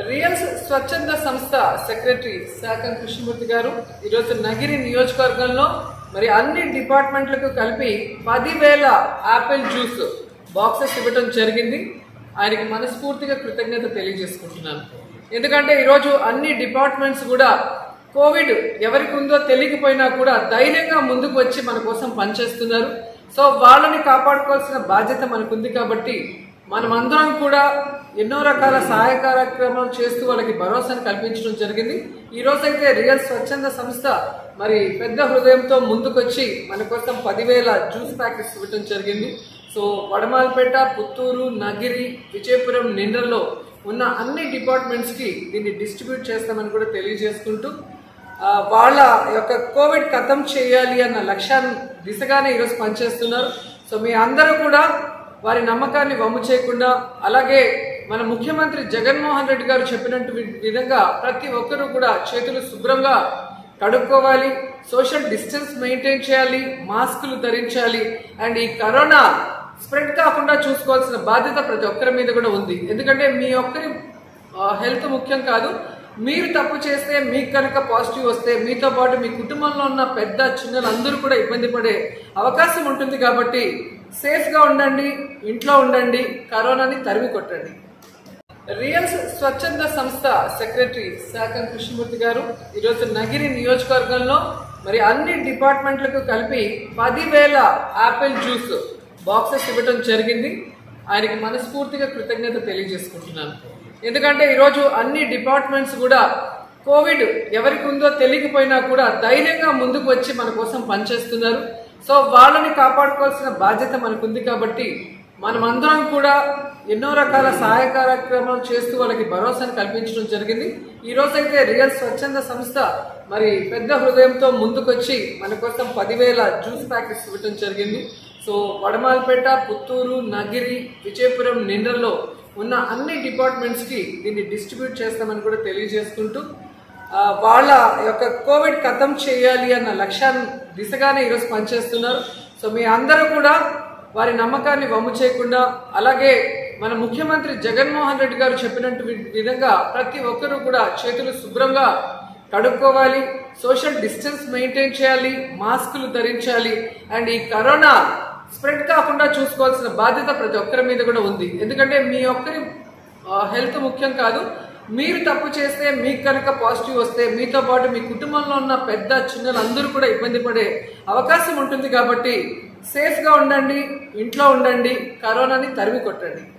real స్వచ్ఛంద సంస్థ secretary శాఖం Krishnamurthy గారు ఈరోజు నగిరి నియోజకవర్గంలో మరి అన్ని డిపార్ట్మెంట్లకు కలిపి పదివేల యాపిల్ జ్యూస్ బాక్సెస్ ఇవ్వడం జరిగింది ఆయనకి మనస్ఫూర్తిగా కృతజ్ఞత తెలియజేసుకుంటున్నాను ఎందుకంటే ఈరోజు అన్ని డిపార్ట్మెంట్స్ కూడా కోవిడ్ ఎవరికి ఉందో తెలియకపోయినా కూడా ధైర్యంగా ముందుకు వచ్చి మన కోసం పనిచేస్తున్నారు సో వాళ్ళని కాపాడుకోవాల్సిన బాధ్యత మనకుంది కాబట్టి మనమందరం కూడా ఎన్నో రకాల సహాయ కార్యక్రమాలు చేస్తూ వాళ్ళకి భరోసాను కల్పించడం జరిగింది ఈ రోజైతే రియల్ స్వచ్ఛంద సంస్థ మరి పెద్ద హృదయంతో ముందుకొచ్చి మన కోసం పదివేల జ్యూస్ ప్యాకెట్స్ ఇవ్వడం జరిగింది సో వడమాలపేట పుత్తూరు నగిరి విజయపురం నిండ్రలో ఉన్న అన్ని డిపార్ట్మెంట్స్కి దీన్ని డిస్ట్రిబ్యూట్ చేస్తామని కూడా తెలియజేసుకుంటూ ఆ, వాళ్ళ యొక్క కోవిడ్ ఖతం చేయాలి అన్న లక్ష్యాన్ని దిశగానే ఈరోజు పనిచేస్తున్నారు సో మీ అందరూ కూడా వారి నమ్మకాన్ని వమ్ము చేయకుండా అలాగే మన ముఖ్యమంత్రి జగన్మోహన్ రెడ్డి గారు చెప్పినట్టు వి- విధంగా ప్రతి ఒక్కరూ కూడా చేతులు శుభ్రంగా కడుక్కోవాలి సోషల్ డిస్టెన్స్ మెయింటైన్ చేయాలి మాస్కులు ధరించాలి అండ్ ఈ కరోనా స్ప్రెడ్ కాకుండా చూసుకోవాల్సిన బాధ్యత ప్రతి ఒక్కరి మీద కూడా ఉంది ఎందుకంటే మీ ఒక్కరి హెల్త్ ముఖ్యం కాదు మీరు తప్పు చేస్తే మీకు కనుక పాజిటివ్ వస్తే మీతో పాటు మీ కుటుంబంలో ఉన్న పెద్ద చిన్నలు అందరూ కూడా ఇబ్బంది పడే అవకాశం ఉంటుంది కాబట్టి సేఫ్గా ఉండండి ఇంట్లో ఉండండి కరోనాని తరిమి కొట్టండి రియల్ స్వచ్ఛంద సంస్థ సెక్రటరీ శాఖం కృష్ణమూర్తి గారు ఈరోజు నగిరి నియోజకవర్గంలో మరి అన్ని డిపార్ట్మెంట్లకు కలిపి పదివేల యాపిల్ జ్యూస్ బాక్సెస్ ఇవ్వడం జరిగింది ఆయనకి మనస్ఫూర్తిగా కృతజ్ఞత తెలియజేసుకుంటున్నాను ఎందుకంటే ఈరోజు అన్ని డిపార్ట్మెంట్స్ కూడా కోవిడ్ ఎవరికి ఉందో తెలియకపోయినా కూడా ధైర్యంగా ముందుకు వచ్చి మన కోసం పనిచేస్తున్నారు సో వాళ్ళని కాపాడుకోవాల్సిన బాధ్యత మనకుంది కాబట్టి మనమందరం కూడా ఎన్నో రకాల సహాయ కార్యక్రమాలు చేస్తూ వాళ్ళకి భరోసాను కల్పించడం జరిగింది ఈ రోజైతే రియల్ స్వచ్ఛంద సంస్థ మరి పెద్ద హృదయంతో ముందుకొచ్చి మన కోసం పదివేల జ్యూస్ ప్యాకెట్స్ ఇవ్వడం జరిగింది సో వడమాలపేట పుత్తూరు నగిరి విజయపురం నిండ్రలో ఉన్న అన్ని డిపార్ట్మెంట్స్కి దీన్ని డిస్ట్రిబ్యూట్ చేస్తామని కూడా తెలియజేసుకుంటూ ఆ, వాళ్ళ యొక్క కోవిడ్ ఖతం చేయాలి అన్న లక్ష్యాన్ని దిశగానే ఈరోజు పనిచేస్తున్నారు సో మీ అందరూ కూడా వారి నమ్మకాన్ని వమ్ము చేయకుండా అలాగే మన ముఖ్యమంత్రి జగన్మోహన్ రెడ్డి గారు చెప్పినట్టు వి- విధంగా ప్రతి ఒక్కరూ కూడా చేతులు శుభ్రంగా కడుక్కోవాలి సోషల్ డిస్టెన్స్ మెయింటైన్ చేయాలి మాస్కులు ధరించాలి అండ్ ఈ కరోనా స్ప్రెడ్ కాకుండా చూసుకోవాల్సిన బాధ్యత ప్రతి ఒక్కరి మీద కూడా ఉంది ఎందుకంటే మీ ఒక్కరి హెల్త్ ముఖ్యం కాదు మీరు తప్పు చేస్తే మీకు కనుక పాజిటివ్ వస్తే మీతో పాటు మీ కుటుంబంలో ఉన్న పెద్ద చిన్నలు అందరూ కూడా ఇబ్బంది పడే అవకాశం ఉంటుంది కాబట్టి సేఫ్గా ఉండండి ఇంట్లో ఉండండి కరోనాని తరిమి కొట్టండి